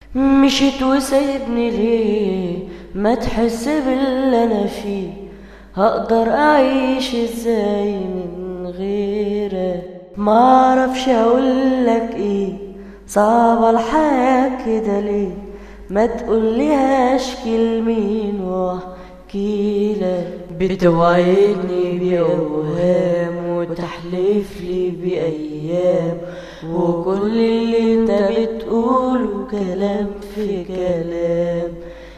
مشيت وسايبني ليه ما تحس باللي انا فيه هقدر اعيش ازاي من غيرك ما اعرفش اقولك ايه صعبة الحياة كده ليه ما تقوليهاش كلمين واحكيلك بتوعدني بأوهام وتحلف لي بأيام وكل اللي انت بتقوله كلام في كلام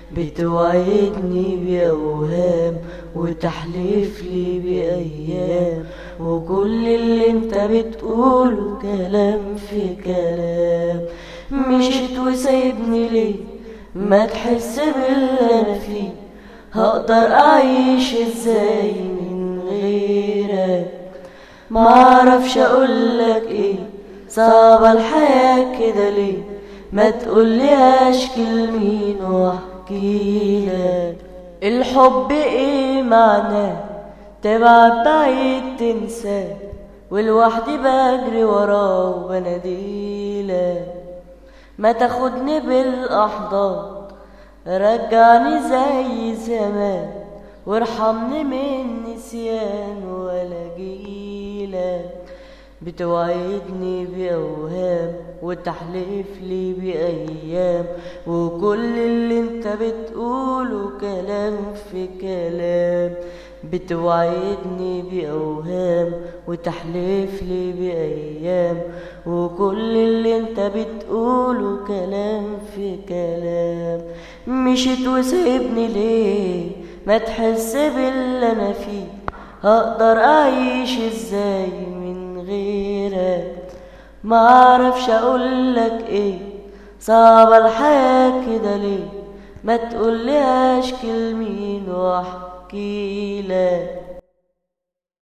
بتوعدني بأوهام وتحلف لي بأيام وكل اللي انت بتقوله كلام في كلام مشيت وسايبني ليه ما تحس باللي انا فيه هقدر اعيش ازاي من غيرك ما اعرفش اقولك ايه صعبة الحياة كده ليه ما تقوليهاش كلمين واحكيلك الحب ايه معناه تبعد بعيد تنساه ولوحدي بجري وراه وبناديلك ما تاخدني بالاحضان رجعني زي زمان وارحمني من نسيان ولا جيلك بتوعدني بأوهام وتحلف لي بأيام وكل اللي انت بتقوله كلام في كلام بتوعدني بأوهام وتحلف لي بأيام وكل اللي انت بتقوله كلام في كلام مشيت وسايبني ليه ما تحس باللي انا فيه هقدر اعيش ازاي من غيرك ما اعرفش اقولك ايه صعبة الحياة كده ليه ما تقوليهاش كلمين واحكيلك